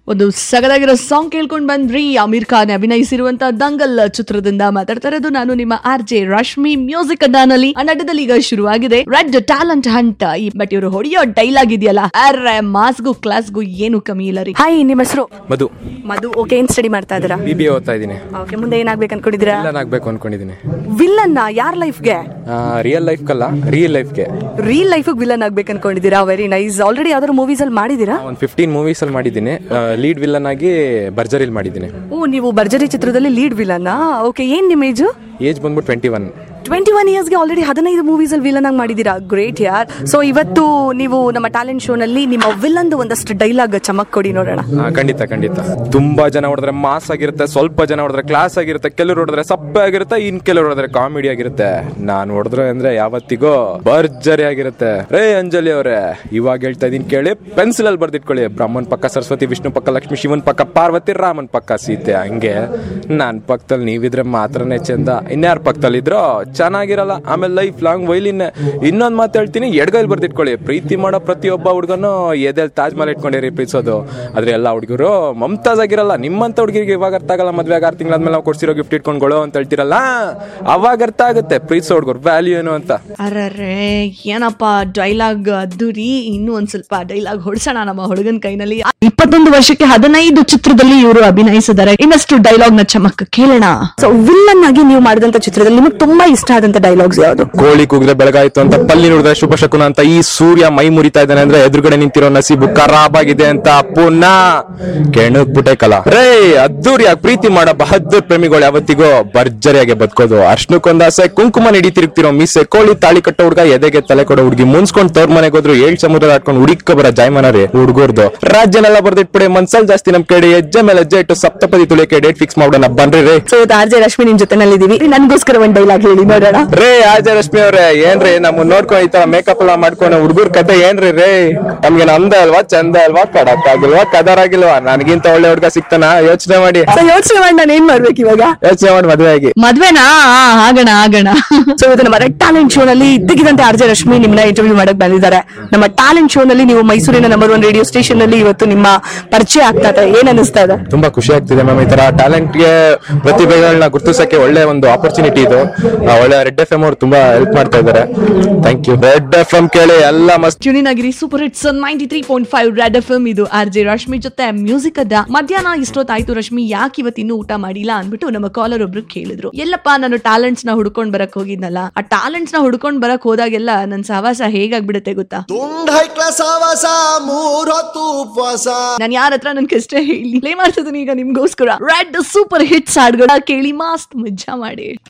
ಒಂದು ಸಗದಾಗಿರೋ ಸಾಂಗ್ ಕೇಳ್ಕೊಂಡ್ ಬಂದ್ರಿ ಅಮೀರ್ ಖಾನ್ ಅಭಿನಯಿಸಿರುವಂತ ದಂಗಲ್ ಚಿತ್ರದಿಂದ ಮಾತಾಡ್ತಾ ಇರೋದು ನಾನು ನಿಮ್ಮ ಆರ್ ಜೆ ರಶ್ಮಿ ಮ್ಯೂಸಿಕ್ ಅಡ್ಡಾನಲ್ಲಿ ಅಡ್ಡದಲ್ಲಿ ಈಗ ಶುರುವಾಗಿದೆ ರೆಡ್ ಟ್ಯಾಲೆಂಟ್ ಹಂಟ್ ಬಟ್ ಇವರು ಹೊಡೆಯೋ ಡೈಲಾಗ್ ಇದೆಯಲ್ಲ ಅರ್ರೆ ಮಾಸ್ಗೂ ಕ್ಲಾಸ್ಗೂ ಏನು ಕಮ್ಮಿ ಇಲ್ಲ ರೀ ಹಾಯ್ ನಿಮ್ಮ ಹೆಸರು ಮಧು ಮಧು ಓಕೆ ಏನ್ ಸ್ಟಡಿ ಮಾಡ್ತಾ ಇದ್ದೀರಾ ಬಿ ಬಿ ಎ ಓದ್ತಾ ಇದ್ದೀನಿ ಓಕೆ ಮುಂದೆ ಏನಾಗ್ಬೇಕು ಅನ್ಕೊಂಡಿದ್ದೀರಾ ವಿಲ್ಲನ್ ಆಗ್ಬೇಕು ಅನ್ಕೊಂಡಿದ್ದೀನಿ ವಿಲ್ಲನ್ನ ಯಾರ ಲೈಫ್ಗೆ ರಿಯಲ್ ಲೈಫ್ಗಲ್ಲ ರಿಯಲ್ ಲೈಫ್ಗೆ ರೀಲ್ ಲೈಫಿಗೆ ವಿಲ್ಲನ್ ಆಗ್ಬೇಕು ಅನ್ಕೊಂಡಿದ್ದೀರಾ ವೆರಿ ನೈಸ್ ಆಲ್ರೆಡಿ ಯಾವ್ದಾದ್ರು ಮೂವೀಸ್ ಅಲ್ಲಿ ಮಾಡಿದೀರಾ ಒಂದು ಫಿಫ್ಟೀನ್ ಮೂವೀಸ್ ಅಲ್ಲಿ ಮಾಡಿದ್ದೀನಿ ಲೀಡ್ ವಿಲ್ಲನ್ ಆಗಿ ಭರ್ಜರಿಲ್ ಮಾಡಿದ್ದೀನಿ ಓ ನೀವು ಭರ್ಜರಿ ಚಿತ್ರದಲ್ಲಿ ಲೀಡ್ ವಿಲನ್ ಓಕೆ ಏನ್ ನಿಮ್ಮ ಏಜು ಏಜ್ ಬಂದ್ಬಿಟ್ಟು ಟ್ವೆಂಟಿ ಒನ್ ಟ್ವೆಂಟಿ ಒನ್ ಇಯರ್ಸ್ಗೆ ಆಲ್ರೆಡಿ ಹದಿನೈದು ಮೂವೀಸ್ ಅಲ್ಲಿ ವಿಲನ್ ಆಗಿ ಮಾಡಿದ್ದೀರಾ ಗ್ರೇಟ್ ಯಾರ್ ಸೊ ಇವತ್ತು ನೀವು ನಮ್ಮ ಟ್ಯಾಲೆಂಟ್ ಶೋನಲ್ಲಿ ನಿಮ್ಮ ವಿಲ್ಲನ್ದು ಒಂದಷ್ಟು ಡೈಲಾಗ್ ಚಮಕ್ ಕೊಡಿ ನೋಡೋಣ ಖಂಡಿತ ಖಂಡಿತ ತುಂಬಾ ಜನ ಹೊಡೆದ್ರೆ ಮಾಸ್ ಆಗಿರುತ್ತೆ ಸ್ವಲ್ಪ ಜನ ಹೊಡೆದ್ರೆ ಕ್ಲಾಸ್ ಆಗಿರುತ್ತೆ ಕೆಲವ್ರು ಹೊಡೆದ್ರೆ ಸಪ್ಪೆ ಆಗಿರುತ್ತೆ ಇನ್ ಕೆಲವ್ರು ಹೊಡೆದ್ರೆ ಕಾಮಿಡಿ ಆಗಿರುತ್ತೆ ನಾನ್ ಹೊಡೆದ್ರೆ ಅಂದ್ರೆ ಯಾವತ್ತಿಗೋ ಭರ್ಜರಿ ಆಗಿರುತ್ತೆ ರೇ ಅಂಜಲಿ ಅವರೇ ಇವಾಗ ಹೇಳ್ತಾ ಇದೀನಿ ಕೇಳಿ ಪೆನ್ಸಿಲ್ ಅಲ್ಲಿ ಬರ್ದಿಟ್ಕೊಳ್ಳಿ ಬ್ರಹ್ಮನ್ ಪಕ್ಕ ಸರಸ್ವತಿ ವಿಷ್ಣು ಪಕ್ಕ ಲಕ್ಷ್ಮಿ ಶಿವನ್ ಪಕ್ಕ ಪಾರ್ವತಿ ರಾಮನ್ ಪಕ್ಕ ಸೀತೆ ಹಂಗೆ ನಾನ್ ಪಕ್ಕದಲ್ಲಿ ನೀವಿದ್ರೆ ಮಾತ್ರನೇ ಚಂದ ಇನ್ಯಾರ ಪಕ್ಕದಲ್ಲಿ ಇದ್ರೋ ಚೆನ್ನಾಗಿರಲ್ಲ ಆಮೇಲೆ ಲೈಫ್ ಲಾಂಗ್ ವೈಲಿನ್ ಇನ್ನೊಂದ್ ಮಾತು ಹೇಳ್ತೀನಿ ಎಡ್ಗೈಲ್ ಬರ್ದಿಟ್ಕೊಳ್ಳಿ ಪ್ರೀತಿ ಮಾಡೋ ಪ್ರತಿಯೊಬ್ಬ ಹುಡುಗನು ಎದೆಲ್ ತಾಜ್ ಮಹಲ್ ಇಟ್ಕೊಂಡಿರಿ ಪ್ರೀತಿಸೋದು ಆದ್ರೆ ಎಲ್ಲ ಹುಡುಗರು ಮಮತಾಜ್ ಆಗಿರಲ್ಲ ನಿಮ್ಮಂತ ಹುಡುಗಿರಿಗೆ ಇವಾಗ ಅರ್ಥ ಆಗಲ್ಲ ಮದ್ವೆ ಆರು ತಿಂಗಳಾದ್ಮೇಲೆ ನಾವು ಕೊಡ್ಸಿರೋ ಗಿಫ್ಟ್ ಇಟ್ಕೊಂಡ್ಕೊಳ್ಳೋ ಅಂತ ಹೇಳ್ತಿರಲ್ಲ ಅವಾಗ ಅರ್ಥ ಆಗುತ್ತೆ ಪ್ರೀತಿಸೋ ಹುಡುಗರು ವ್ಯಾಲ್ಯೂ ಏನು ಅಂತ ಅರ್ರೇ ಏನಪ್ಪ ಡೈಲಾಗ್ ಅದ್ದೂರಿ ಇನ್ನೂ ಒಂದ್ ಸ್ವಲ್ಪ ಡೈಲಾಗ್ ಹೊಡ್ಸೋಣ ನಮ್ಮ ಹುಡುಗನ ಕೈನಲ್ಲಿ ಇಪ್ಪತ್ತೊಂದು ವರ್ಷಕ್ಕೆ ಹದಿನೈದು ಚಿತ್ರದಲ್ಲಿ ಇವರು ಅಭಿನಯಿಸಿದ್ದಾರೆ ಇನ್ನಷ್ಟು ಡೈಲಾಗ್ ನ ಚಮಕ್ ಕೇಳೋಣ ಸೊ ವಿಲ್ಲನ್ ಆಗಿ ನೀವು ಮಾಡಿದಂತ ಚಿತ್ರದಲ್ಲಿ ನಿಮಗೆ ತುಂಬಾ ಇಷ್ಟ ಆದಂತ ಡೈಲಾಗ್ಸ್ ಯಾವುದು ಕೋಳಿ ಕೂಗಿದ್ರೆ ಬೆಳಗಾಯ್ತು ಅಂತ ಪಲ್ಲಿ ನೋಡಿದ್ರೆ ಶುಭ ಶಕುನ ಅಂತ ಈ ಸೂರ್ಯ ಮೈ ಮುರಿತಾ ಇದ್ದಾನೆ ಅಂದ್ರೆ ಎದುರುಗಡೆ ನಿಂತಿರೋ ನಸೀಬು ಖರಾಬ್ ಆಗಿದೆ ಅಂತ ಪುನಃ ಕೆಣಕ್ ಬಿಟ್ಟೆ ಕಲ ರೇ ಅದ್ದೂರಿಯಾಗಿ ಪ್ರೀತಿ ಮಾಡೋ ಬಹದ್ದೂರ್ ಪ್ರೇಮಿಗಳು ಯಾವತ್ತಿಗೋ ಭರ್ಜರಿಯಾಗಿ ಬದುಕೋದು ಅರ್ಶನಕ್ಕೊಂದ್ ಆಸೆ ಕುಂಕುಮ ನಡಿ ತಿರುಗ್ತಿರೋ ಮೀಸೆ ಕೋಳಿ ತಾಳಿ ಕಟ್ಟೋ ಹುಡುಗ ಎದೆಗೆ ತಲೆ ಕೊಡೋ ಹುಡುಗಿ ಮುನ್ಸ್ಕೊಂಡ್ ತವ್ರ ಮನೆಗೆ ಹೋದ್ರು ಏಳ್ ಸಮುದ್ರ ಹಾಕೊಂಡು ಹುಡುಕ ಬರ ಜಾಯ್ಮನ ರೀ ಹುಡುಗರ್ದು ರಾಜ್ಯನೆಲ್ಲ ಬರ್ದಿಟ್ಬಿಡಿ ಮನ್ಸಲ್ ಜಾಸ್ತಿ ನಮ್ ಕಡೆ ಹೆಜ್ಜೆ ಮೇಲೆ ಹೆಜ್ಜೆ ಇಟ್ಟು ಸಪ್ತಪದಿ ತುಳಿಕೆ ಡೇಟ್ ಫಿಕ್ಸ್ ಮಾಡೋಣ ಬನ್ರಿ ರೇ ಸೊ ಆರ್ ಜೆ ರಶ್ಮಿ ನಿಮ್ ಜೊತೆನಲ್ಲಿ ಇದೀವಿ ನನ್ಗೋಸ್ಕರ ಒಂದ್ ಡೈಲಾಗ್ ಹೇಳಿ ನೋಡೋಣ ರೇ ಆಜ ರಶ್ಮಿ ಅವ್ರೆ ಏನ್ರಿ ನಮ್ಮ ನೋಡ್ಕೊಂಡ್ ಈ ತರ ಮೇಕಪ್ ಎಲ್ಲ ಮಾಡ್ಕೊಂಡು ಹುಡುಗರ್ ಕತೆ ಏನ್ರಿ ರೇ ನಮ್ಗೆ ನಮ್ದ ಅಲ್ವಾ ಚಂದ ಅಲ್ವಾ ಕಡಕ್ ಆಗಿಲ್ವಾ ಕದರ್ ಆಗಿಲ್ವಾ ನನಗಿಂತ ಒಳ್ಳೆ ಹುಡುಗ ಸಿಗ್ತಾನ ಯೋಚನೆ ಮಾಡಿ ಸೊ ಯೋಚನೆ ಮಾಡಿ ನಾನು ಏನ್ ಮಾಡ್ಬೇಕು ಇವಾಗ ಯೋಚನೆ ಮಾಡಿ ಮದ್ವೆ ಆಗಿ ಮದ್ವೆನಾ ಆ, ಆಗೋಣ ಆಗೋಣ ಸೊ ಇವತ್ತು ನಮ್ಮ ರೆಡ್ ಟ್ಯಾಲೆಂಟ್ ಶೋ ನಲ್ಲಿ ಇದ್ದಕ್ಕಿದ್ದಂತೆ ಆರ್ ಜೆ ರಶ್ಮಿ ನಿಮ್ಮನ್ನ ಇಂಟರ್ವ್ಯೂ ಮಾಡಕ್ ಬಂದಿದ್ದಾರೆ ನಮ್ಮ ಟ್ಯಾಲೆಂಟ್ ಶೋ ನಲ್ಲಿ ನೀವು ಮೈಸೂರಿನ ನಂಬರ್ ಒನ್ ರೇಡಿಯೋ ಸ್ಟೇಷನ್ ನಲ್ಲಿ ಇವತ್ತು ನಿಮ್ಮ ಪರಿಚಯ ಆಗ್ತಾ ಇದೆ ಏನ್ ಅನಿಸ್ತಾ ಇದೆ ತುಂಬಾ ಖುಷಿ ಆಗ್ತಿದೆ ಮ್ಯಾಮ್ ಈ ತರ ಟ್ಯಾಲೆಂಟ್ ಗೆ ಪ್ರತಿಭೆಗಳನ್ನ ಗುರುತಿಸಕ್ಕೆ ಒಳ್ಳೆ ಒಂದು ಆಪರ್ಚುನಿಟಿ ಇದು ಆ, ಒಳ್ಳೆ ರೆಡ್ ಎಫ್ ಎಂ ಅವ್ರು ತುಂಬಾ ಹೆಲ್ಪ್ ಮಾಡ್ತಾ ಇದ್ದಾರೆ thank you red F M ಕೇಳಿ ಎಲ್ಲ ಮಸ್ತ್ ಟ್ಯೂನಿನ್ ಆಗಿರಿ super hits ninety three point five red F M ಇದು ಆರ್ ಜೆ ರಶ್ಮಿ ಜೊತೆ ಮ್ಯೂಸಿಕ್ ಅಡ್ಡ ಮಧ್ಯಾಹ್ನ ಇಷ್ಟೊತ್ತಾಯ್ತು ರಶ್ಮಿ ಯಾಕೆ ಇವತ್ತಿನ್ನೂ ಊಟ ಮಾಡಿಲ್ಲ ಅಂದ್ಬಿಟ್ಟು ನಮ್ಮ ಕಾಲರ್ ಒಬ್ರು ಕೇಳಿದ್ರು ಎಲ್ಲಪ್ಪ ನಾನು ಟ್ಯಾಲೆಂಟ್ಸ್ ನ ಹುಡ್ಕೊಂಡ್ ಬರಕ್ ಹೋಗಿದ್ನಲ್ಲ ಆ ಟ್ಯಾಲೆಂಟ್ಸ್ ನ ಹುಡ್ಕೊಂಡ್ ಬರಕ್ ಹೋದಾಗೆಲ್ಲ ನನ್ ಸಹವಾಸ ಹೇಗಾಗ್ಬಿಡುತ್ತೆ ಗೊತ್ತಾ ತುಂಡ್ ಹೈಕ್ಲ ಸಾವಾಸ ಮೂರ್ ಹೊತ್ತು ಉಪವಾಸ ನಾನು ಯಾರ ಹತ್ರ ನನ್ ಕಷ್ಟ ಹೇಳಿ ಪ್ಲೇ ಮಾಡ್ತಿದ್ದೀನಿ ಈಗ ನಿಮ್ಗೋಸ್ಕರ ರೆಡ್ ಸೂಪರ್ ಹಿಟ್ಸ್ ಹಾಡ್ಗಳ ಕೇಳಿ ಮಸ್ತ್ ಮಜಾ ಮಾಡಿ